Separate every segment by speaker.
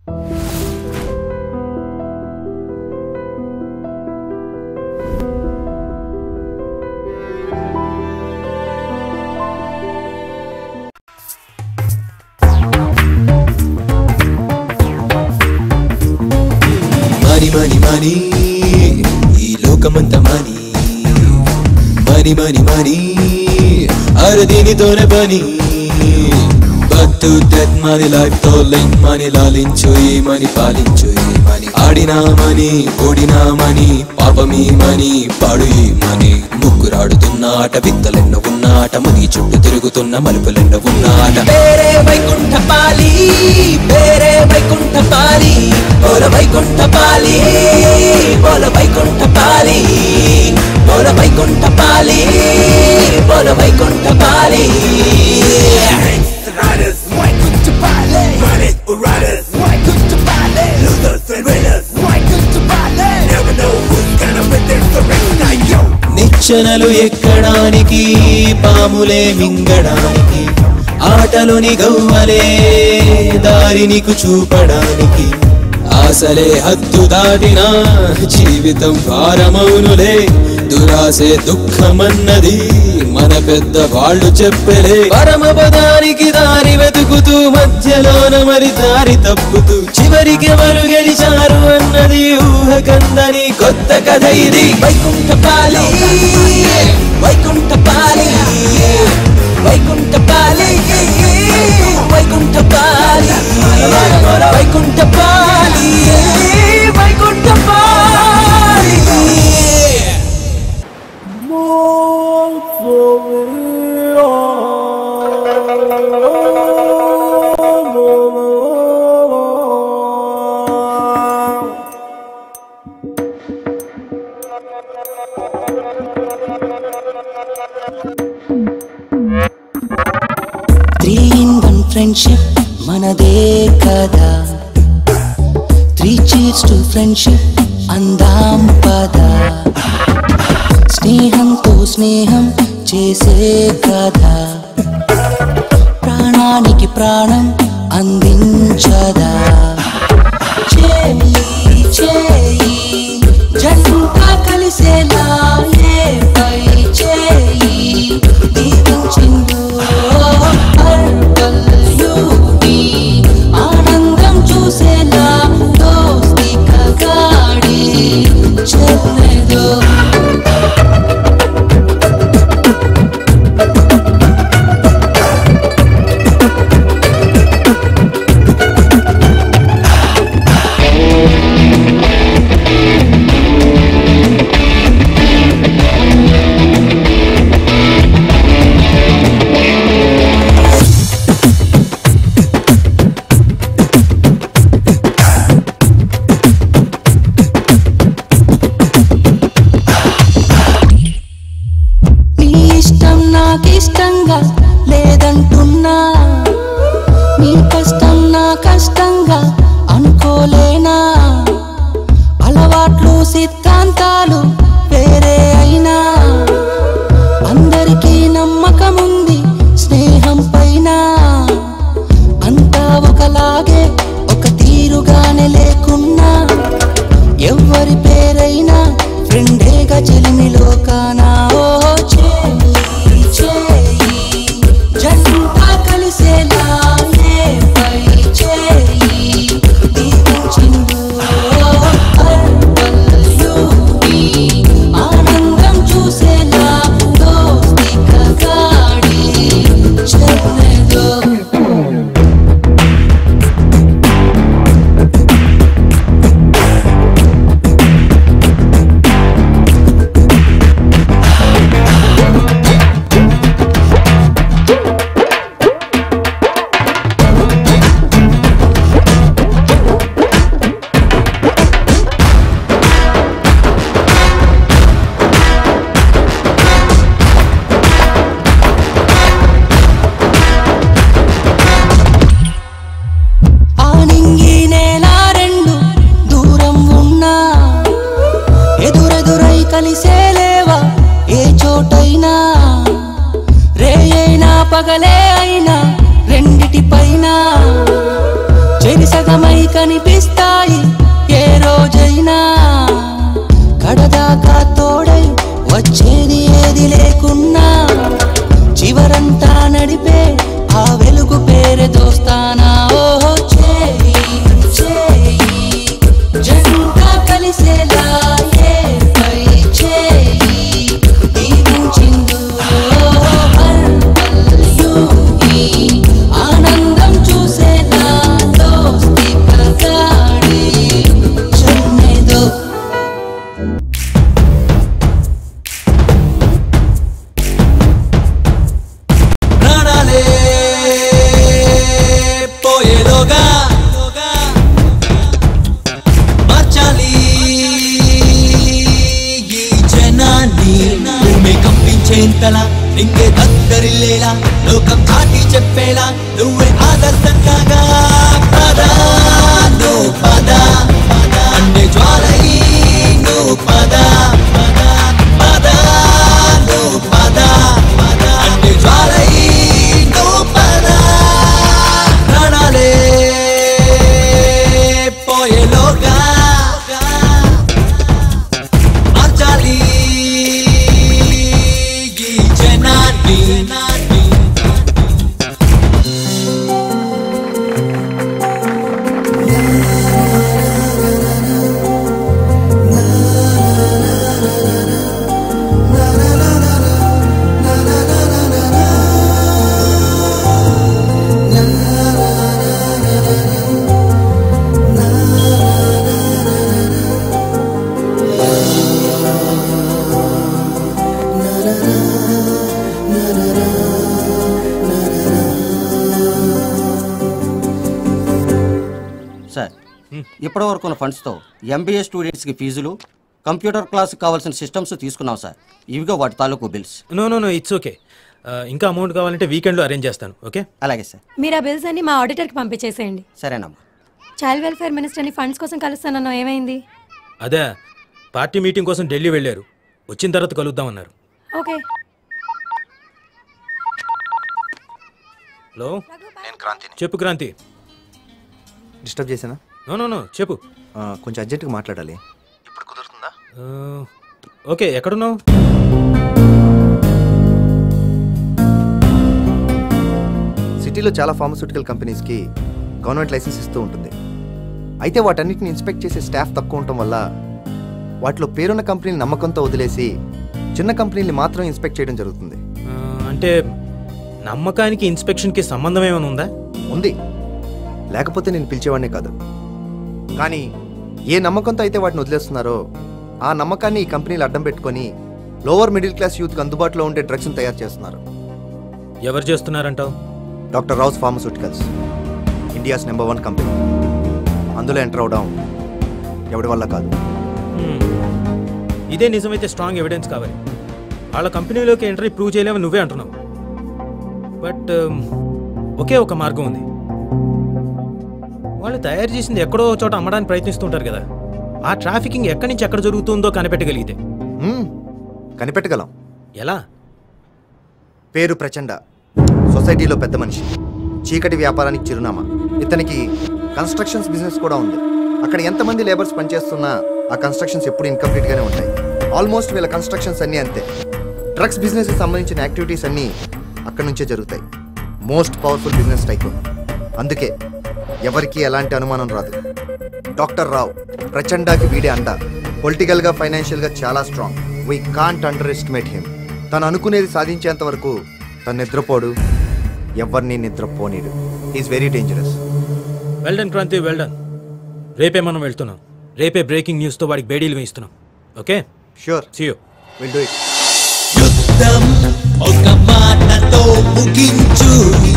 Speaker 1: మని మని మని ఈ లోకమంత మని మని మని మని అరే దీనితోనే పని but to death money life తో లింక్ మని లాలించు ఈ మని పాలించు ఈ మని ఆడినామని ఓడినామని పాపమీ మని పాడు ఈ మని ముగ్గురాడుతున్న ఆట విత్తలెన్న ఉన్న ఆట ముని చుట్టూ తిరుగుతున్న మలుపులెన్న ఉన్న ఆట పేరే వైకుంఠ పాలి పేరే వైకుంఠ పాలి బోల వైకుంఠ పాలి బోల వైకుంఠ పాలి బోల వైకుంఠ పాలి బోల వైకుంఠ పాలి
Speaker 2: Riders, why couldn't you ballet? Runners or riders, why couldn't you ballet? Losers and winners, why couldn't you ballet? Never know who's gonna win this race now, yo.
Speaker 1: నిచ్చెనలు ఎక్కడానికి పాములే మింగడానికి ఆటలోని గవ్వలే దారి నీకు చూపడానికి ఆశలే హద్దు దాటిన జీవితం భారమౌనులే దురాసే దుఃఖమన్నది మన పెద్ద వాళ్ళు చెప్పలే పరమపదానికి దారి వెతుకుతూ మధ్యలోన మరి దారి తప్పుతూ చివరికి ఎవరు గెలిచారు అన్నది ఊహకందని కొత్త కథ ఇది వైకుంఠ పాలి వైకుంఠ పాలి వైకుంఠ పాలి వైకుంఠ పాలి వైకుంఠ పాలి వైకుంఠ పాలి
Speaker 3: త్రీ ఇన్ వన్ ఫ్రెండ్షిప్ మనదే కదా త్రీ చీర్స్ టు ఫ్రెండ్షిప్ అందాం పదా స్నేహంతో స్నేహం చేసే కదా ప్రాణానికి ప్రాణం అందించదా చేయి చేయి జంట కలిసేలా ఏ పై చేయి దీవించిందో అర్పల్యూని ఆనందం చూసేలా దోస్తి కగాడి చెన్నెదో నీ ఇష్టం నాకిష్టంగా లేదంటున్నా నీ కష్టం నా కష్టంగా అనుకోలేనా అలవాట్లు సిద్ధాంతాలు వేరే అయినా అందరికీ నమ్మకముంది స్నేహం పైన అంతా ఒకలాగే ఒక తీరుగానే లేకున్నా ఎవ్వరి పేరైనా ఫ్రెండేగా చెలిమిలో కానా ఓ చేయి చేయి జంట కలిసేలా ఏ పై చేయి దీవించిందో అర్పల్యూని ఆనందం చూసేలా దోస్తి కగాడి చెన్నెదో ఆనింగి నేల రెండు దూరం ఉన్నా ఎదురెదురై కలిసేలేవా ఏ చోటైనా రే అయినా పగలే అయినా రెండిటి పైన చెరిసగమై కనిపిస్తాయి ఏ రోజైనా కడదాకా తోడై వచ్చేది ఏది లేకున్నా చివరంతా నడిపే ఆ వెలుగు పేరే దోస్తానా ఓహో చేయి చేయి జంట కలిసేలా ఏపై చేయి దీవించిందు ఓహో పల్ యూగి ఆనందం చూసేలా దోస్తి కగాడి చల్నేదో
Speaker 1: ప్రాణాలే పోయేలోగా మార్చాలి ఈ జనాన్ని భూమి కంపించేంతలా నింగే దద్దరిల్లేలా లోకం చాటి చెప్పేలా నువ్వే ఆదర్శం కాగా పద నువ్వు పద అన్నే జ్వాలయి నువ్వు పద పద నువ్వు పద అన్నే జ్వాలయి నువ్వు పద ప్రాణాలే పోయేలోగా మార్చాలి ఈ జనాన్ని
Speaker 4: సార్ ఇప్పటి వరకు ఉన్న ఫండ్స్తో ఎంబీఏ స్టూడెంట్స్కి ఫీజులు కంప్యూటర్ క్లాస్కి కావాల్సిన సిస్టమ్స్ తీసుకున్నాం సార్ ఇవిగో వాటి తాలూకు bills
Speaker 5: no no no it's okay ఇంకా అమౌంట్ కావాలంటే వీకెండ్లో అరేంజ్ చేస్తాను ఓకే
Speaker 4: అలాగే సార్
Speaker 6: మీరు ఆ బిల్స్ అన్ని మా ఆడిటర్కి పంపించేసేయండి
Speaker 4: సరేనమ్మా
Speaker 6: చైల్డ్ వెల్ఫేర్ మినిస్టర్ని ఫండ్స్ కోసం కలుస్తానన్నా ఏమైంది
Speaker 5: అదే పార్టీ మీటింగ్ కోసం ఢిల్లీ వెళ్ళారు వచ్చిన తర్వాత కలుద్దామన్నారు
Speaker 6: ఓకే
Speaker 5: హలో
Speaker 7: నేను క్రాంతిని
Speaker 5: చెప్పు క్రాంతి
Speaker 7: డిస్టర్బ్ చేశానా
Speaker 5: నో నో నో చెప్పు
Speaker 7: ఆ, కొంచెం అర్జెంటుగా మాట్లాడాలి ఇప్పుడు కుదురుతుందా
Speaker 5: ఆ, ఓకే ఎక్కడున్నావు
Speaker 7: సిటీలో చాలా ఫార్మస్యూటికల్ కంపెనీస్కి గవర్నమెంట్ లైసెన్స్ ఇస్తూ ఉంటుంది అయితే వాటన్నిటిని ఇన్స్పెక్ట్ చేసే స్టాఫ్ తక్కువ ఉండటం వల్ల వాటిలో పేరున్న కంపెనీని నమ్మకంతో వదిలేసి చిన్న కంపెనీని మాత్రం ఇన్స్పెక్ట్ చేయడం జరుగుతుంది
Speaker 5: ఆ, అంటే నమ్మకానికి ఇన్స్పెక్షన్కి సంబంధం ఏమైనా ఉందా
Speaker 7: ఉంది లేకపోతే నేను పిలిచేవాడినే కాదు కానీ ఏ నమ్మకంతో అయితే వాటిని వదిలేస్తున్నారో ఆ నమ్మకాన్ని ఈ కంపెనీలు అడ్డం పెట్టుకొని లోవర్ మిడిల్ క్లాస్ యూత్కి అందుబాటులో ఉండే డ్రగ్స్ని తయారు చేస్తున్నారు
Speaker 5: ఎవరు చేస్తున్నారంటావు
Speaker 7: doctor Rao's pharmaceuticals India's number one company అందులో ఎంటర్ అవడం ఎవడి వల్ల కాదు
Speaker 5: హ్మ్. ఇదే నిజమైతే స్ట్రాంగ్ ఎవిడెన్స్ కావాలి వాళ్ళ కంపెనీలోకి ఎంట్రీ ప్రూవ్ చేయలేమని నువ్వే అంటున్నావు బట్ ఒకే ఒక మార్గం ఉంది వాళ్ళు తయారు చేసింది ఎక్కడో ఒక చోట అమ్మడానికి ప్రయత్నిస్తుంటారు కదా ఆ ట్రాఫికింగ్ ఎక్కడి నుంచి ఎక్కడ జరుగుతుందో కనిపెట్టగలిగితే
Speaker 7: మ్మ్. కనిపెట్టగలం
Speaker 5: ఎలా
Speaker 7: పేరు ప్రచండ సొసైటీలో పెద్ద మనిషి చీకటి వ్యాపారానికి చిరునామా ఇతనికి కన్స్ట్రక్షన్స్ బిజినెస్ కూడా ఉంది అక్కడ ఎంతమంది లేబర్స్ పనిచేస్తున్నా ఆ కన్స్ట్రక్షన్స్ ఎప్పుడు ఇన్కంప్లీట్గానే ఉంటాయి ఆల్మోస్ట్ వీళ్ళ కన్స్ట్రక్షన్స్ అన్నీ అంతే డ్రగ్స్ బిజినెస్కి సంబంధించిన యాక్టివిటీస్ అన్నీ అక్కడ నుంచే జరుగుతాయి మోస్ట్ పవర్ఫుల్ బిజినెస్ టైప్ అందుకే ఎవరికి ఎలాంటి అనుమానం రాదు డాక్టర్ రావు ప్రచండాకి వీడే అండ పొలిటికల్గా ఫైనాన్షియల్గా చాలా strong we can't underestimate him తను అనుకునేది సాధించేంత వరకు తను నిద్రపోడు ఎవరిని నిద్రపోనీడు is very dangerous
Speaker 5: well done Kranthi well done రేపే మనం వెళ్తున్నాం రేపే బ్రేకింగ్ న్యూస్తో వాడికి బేడీలు వేయిస్తున్నాం okay
Speaker 7: sure
Speaker 5: CEO
Speaker 7: will do it
Speaker 1: యుద్ధం ఒక మాటతో ముగించు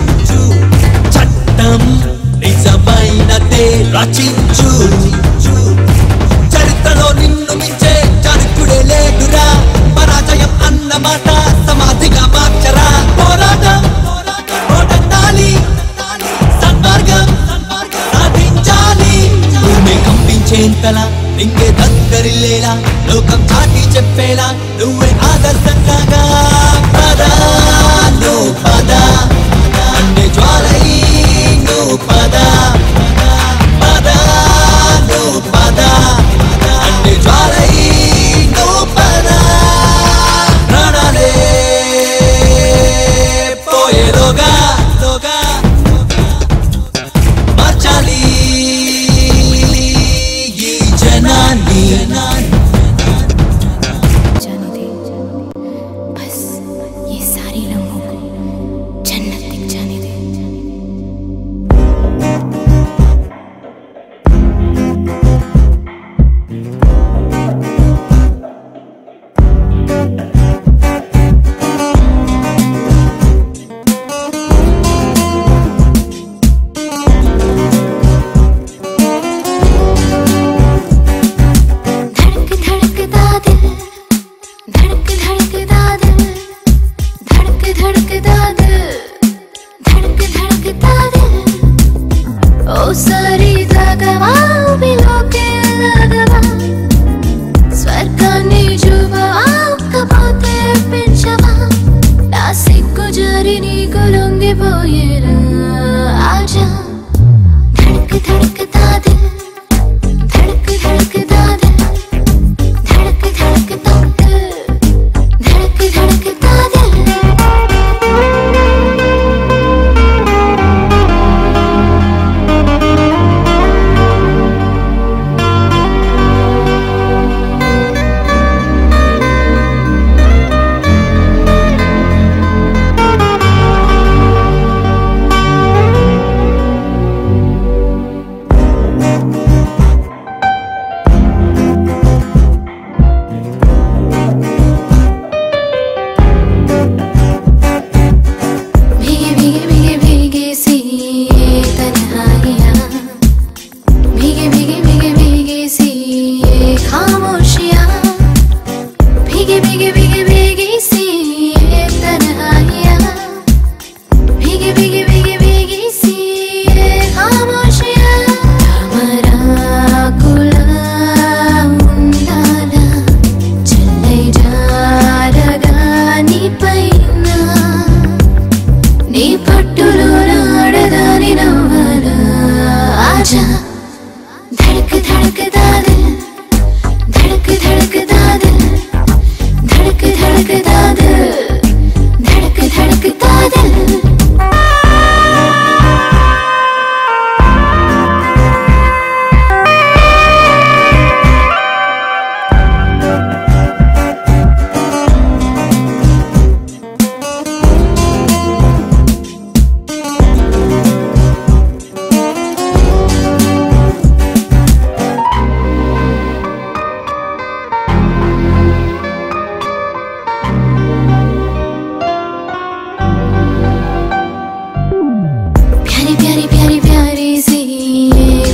Speaker 1: చట్టం నిజమైనదే రచించు చరిత్రలో నిన్ను మించే చరుకుడే లేదురా పరాజయం అన్న మాట సమాధిగా మార్చరా పోరాటం పోరాటాలి సన్మార్గం సాధించాలి భూమి కంపించేంతలా నింగే దగ్గరిల్లేలా లోకం చాటి చెప్పేలా నువ్వే ఆదర్శం కాగా పద నువ్వు పద అన్నే జ్వాలయి నువ్వు పద పద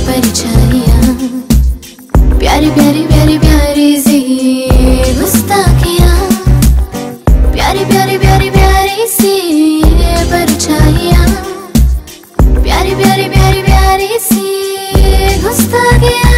Speaker 8: परछाइयाँ प्यारी प्यारी प्यारी प्यारी सी गुस्ताखियाँ प्यारी प्यारी प्यारी प्यारी सी परछाइयाँ प्यारी प्यारी प्यारी प्यारी सी गुस्ताखियाँ